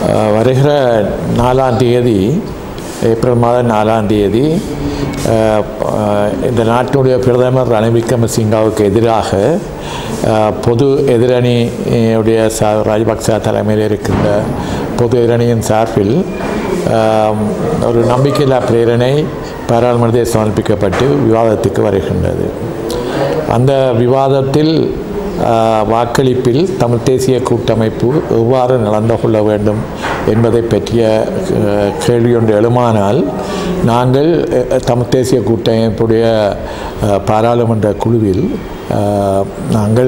அஹ், வருகிற நாலாம் தேதி ஏப்ரல் மாதம் நாலாம் தேதி அஹ், அஹ், இந்த நாட்டினுடைய பிரதமர் ரணில் விக்ரமசிங்காவுக்கு எதிராக அஹ், பொது எதிரணியுடைய ச ராஜபக்ச தலைமையில் இருக்கின்ற பொது எதிரணியின் சார்பில் அஹ், ஒரு நம்பிக்கையில்லா பிரேரணை பாராளுமன்றத்தில் சமர்ப்பிக்கப்பட்டு விவாதத்துக்கு வருகின்றது அந்த விவாதத்தில் ஆஹ், வாக்களிப்பில் தமிழ் தேசிய கூட்டமைப்பு எவ்வாறு நடந்து கொள்ள வேண்டும் என்பதை பற்றிய ஆஹ், கேள்வி ஒன்று எழுமானால் நாங்கள் அஹ், தமிழ் தேசிய கூட்டமைப்புடைய ஆஹ், பாராளுமன்ற குழுவில் ஆஹ், நாங்கள்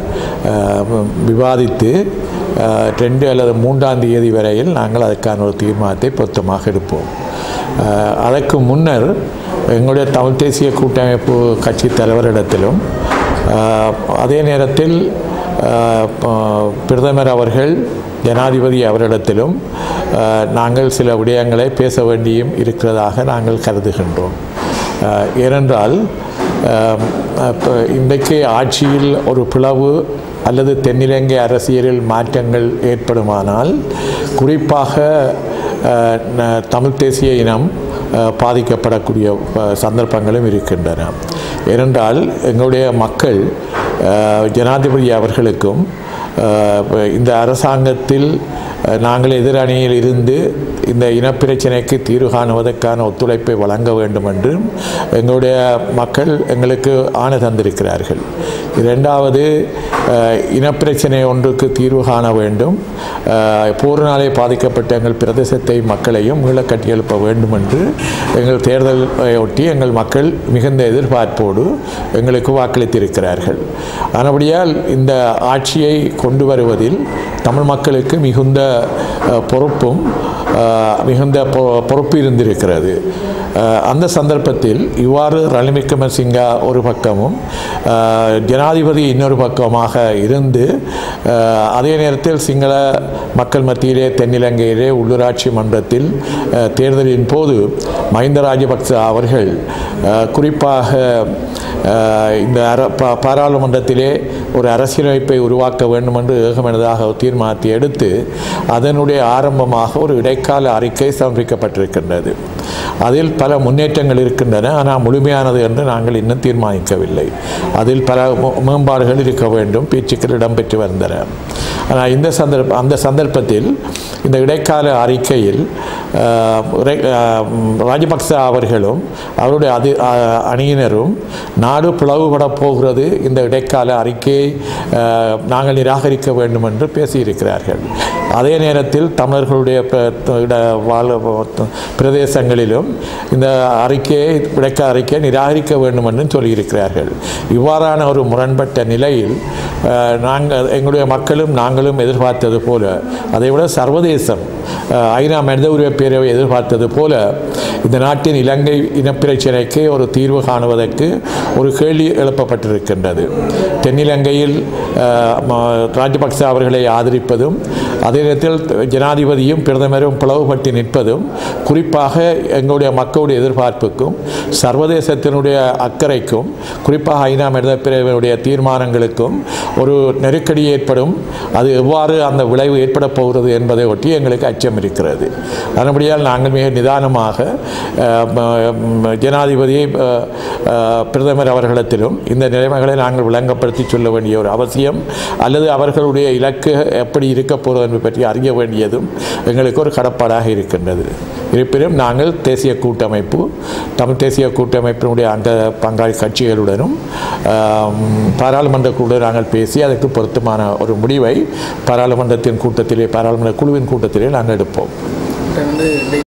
ஆஹ், விவாதித்து ஆஹ், ரெண்டு அல்லது மூன்றாம் தேதி வரையில் நாங்கள் அதற்கான ஒரு தீர்மானத்தை பொருத்தமாக எடுப்போம் ஆஹ், அதற்கு முன்னர் எங்களுடைய தமிழ் தேசிய கூட்டமைப்பு கட்சி தலைவரிடத்திலும் ஆஹ், அதே நேரத்தில் ஆஹ், ப- பிரதமர் அவர்கள் ஜனாதிபதி அவரிடத்திலும் ஆஹ், நாங்கள் சில விடயங்களை பேச வேண்டியும் இருக்கிறதாக நாங்கள் கருதுகின்றோம் ஆஹ், ஏனென்றால் ஆஹ், அப்ப இன்றைக்கு ஆட்சியில் ஒரு பிளவு அல்லது தென்னிலங்கை அரசியலில் மாற்றங்கள் ஏற்படுமானால் குறிப்பாக ஆஹ், ந- தமிழ் தேசிய இனம் ஆஹ், பாதிக்கப்படக்கூடிய ஆஹ், சந்தர்ப்பங்களும் இருக்கின்றன ஏனென்றால் எங்களுடைய மக்கள் ஆஹ், ஜனாதிபதி அவர்களுக்கும் ஆஹ், இப்ப இந்த அரசாங்கத்தில் ஆஹ், நாங்கள் எதிரணியில் இருந்து இந்த இனப்பிரச்சனைக்கு தீர்வு காணுவதற்கான ஒத்துழைப்பை வழங்க வேண்டும் என்று எங்களுடைய மக்கள் எங்களுக்கு ஆணை தந்திருக்கிறார்கள் இரண்டாவது ஆஹ், இனப்பிரச்சனை ஒன்றுக்கு தீர்வு காண வேண்டும் ஆஹ், போரினாலே பாதிக்கப்பட்ட எங்கள் பிரதேசத்தை மக்களையும் மீள கட்டியெழுப்ப வேண்டும் என்று எங்கள் தேர்தலை ஒட்டி எங்கள் மக்கள் மிகுந்த எதிர்பார்ப்போடு எங்களுக்கு வாக்களித்திருக்கிறார்கள் ஆனபடியால் இந்த ஆட்சியை கொண்டு வருவதில் தமிழ் மக்களுக்கு மிகுந்த அஹ், பொறுப்பும் அஹ், மிகுந்த பொ- பொறுப்பு இருந்திருக்கிறது அஹ், அந்த சந்தர்ப்பத்தில் இவ்வாறு ரணில் விக்ரமசிங்கா ஒரு பக்கமும் அஹ், ஜனாதிபதி இன்னொரு பக்கமாக இருந்து அஹ், அதே நேரத்தில் சிங்கள மக்கள் மத்தியிலே தென்னிலங்கையிலே உள்ளூராட்சி மன்றத்தில் அஹ், தேர்தலின் போது மஹிந்த ராஜபக்ச அவர்கள் அஹ், குறிப்பாக அஹ், இந்த அர பா- பாராளுமன்றத்திலே ஒரு அரசியலமைப்பை உருவாக்க வேண்டும் என்று ஏகமனதாக ஒரு தீர்மானத்தை எடுத்து அதனுடைய ஆரம்பமாக ஒரு இடைக்கால அறிக்கை சமர்ப்பிக்கப்பட்டிருக்கின்றது அதில் பல முன்னேற்றங்கள் இருக்கின்றன ஆனால் முழுமையானது என்று நாங்கள் இன்னும் தீர்மானிக்கவில்லை அதில் பல மு- மேம்பாடுகள் இருக்க வேண்டும் பேச்சுக்கள் இடம்பெற்று வந்தன ஆனால் இந்த சந்தர்ப்ப அந்த சந்தர்ப்பத்தில் இந்த இடைக்கால அறிக்கையில் ஆஹ், இறை- ஆஹ், ராஜபக்ச அவர்களும் அவருடைய அதி ஆஹ், அணியினரும் நாடு பிளவுபட போகிறது இந்த இடைக்கால அறிக்கையை ஆஹ், நாங்கள் நிராகரிக்க வேண்டும் என்று பேசியிருக்கிறார்கள் அதே நேரத்தில் தமிழர்களுடைய ப- இட வாழ் பிரதேசங்களிலும் இந்த அறிக்கையை இடைக்கால அறிக்கையை நிராகரிக்க வேண்டும் என்று சொல்லியிருக்கிறார்கள் இவ்வாறான ஒரு முரண்பட்ட நிலையில் ஆஹ், நாங்கள் எங்களுடைய மக்களும் நாங்களும் எதிர்பார்த்தது போல அதைவிட சர்வதேசம் ஆஹ், ஐநா மனித உரிமை பேரவை எதிர்பார்த்தது போல இந்த நாட்டின் இலங்கை இனப்பிரச்சினைக்கு ஒரு தீர்வு காணுவதற்கு ஒரு கேள்வி எழுப்பப்பட்டிருக்கின்றது தென்னிலங்கையில் ஆஹ், ம- ராஜபக்ச அவர்களை ஆதரிப்பதும் அதே நேரத்தில் ஜனாதிபதியும் பிரதமரும் பிளவுபட்டு நிற்பதும் குறிப்பாக எங்களுடைய மக்களுடைய எதிர்பார்ப்புக்கும் சர்வதேசத்தினுடைய அக்கறைக்கும் குறிப்பாக ஐநா மனித பிரிவினுடைய தீர்மானங்களுக்கும் ஒரு நெருக்கடி ஏற்படும் அது எவ்வாறு அந்த விளைவு ஏற்பட போகிறது என்பதை ஒட்டி எங்களுக்கு அச்சம் இருக்கிறது அதன்படியால் நாங்கள் மிக நிதானமாக அஹ், ம- ம- ஜனாதிபதி அஹ், அஹ், பிரதமர் அவர்களிடத்திலும் இந்த நிலைமைகளை நாங்கள் விளங்கப்படுத்தி சொல்ல வேண்டிய ஒரு அவசியம் அல்லது அவர்களுடைய இலக்கு எப்படி இருக்க போகிறது என்பது பற்றி அறிய வேண்டியதும் எங்களுக்கு ஒரு கடப்பாடாக இருக்கின்றது இருப்பினும் நாங்கள் தேசிய கூட்டமைப்பு தமிழ் தேசிய கூட்டமைப்பினுடைய அந்த பங்காளி கட்சிகளுடனும் ஆம், பாராளுமன்ற கூட நாங்கள் பேசி அதற்கு பொருத்தமான ஒரு முடிவை பாராளுமன்றத்தின் கூட்டத்திலே பாராளுமன்ற குழுவின் கூட்டத்திலே நாங்கள் எடுப்போம் இப்போ வந்து